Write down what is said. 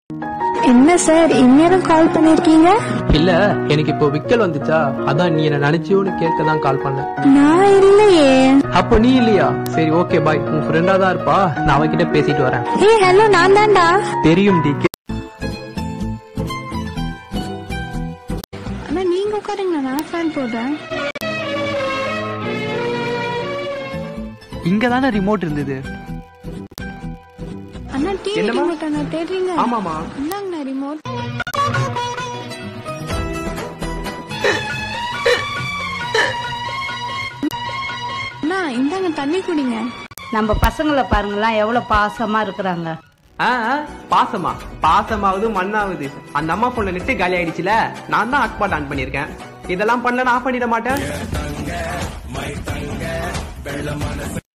என்ன சார் இந்நேரம் கால் பண்ணிருக்கீங்க இல்ல எனக்கு இப்போ விக்கல் வந்துச்சா அதான் நீ என்ன நினைச்சியோன்னு கேட்க தான் கால் பண்ணேன் நான் இல்லையே அப்போ நீ இல்லையா சரி ஓகே பாய் உன் ஃப்ரெண்டா தான் இருப்பா நான் அவகிட்ட பேசிட்டு வரேன் ஏ ஹலோ நான் தான்டா தெரியும் டி அண்ணா நீங்க உட்காருங்க நான் ஃபேன் போடுறேன் இங்க தானே ரிமோட் இருந்தது அண்ணா டிவி என்னம்மா? ரிமோட் அண்ணா தேடுறீங்க ஆமாமா இந்தாங்கண்ணா ரிமோட் அண்ணா இந்தாங்க தண்ணி குடிங்க நம்ம பசங்களை பாருங்களேன் எவ்வளவு பாசமா இருக்கிறாங்க ஆ ஆ, பாசமா பாசமாவது மண்ணாவது அந்த அம்மா போன்ல நெட்டு காலி ஆயிடுச்சுல நான் தான் ஹாட்ஸ்பாட் ஆன் பண்ணிருக்கேன் இதெல்லாம் பண்ணல ஆஃப் பண்ணிட மாட்டேன்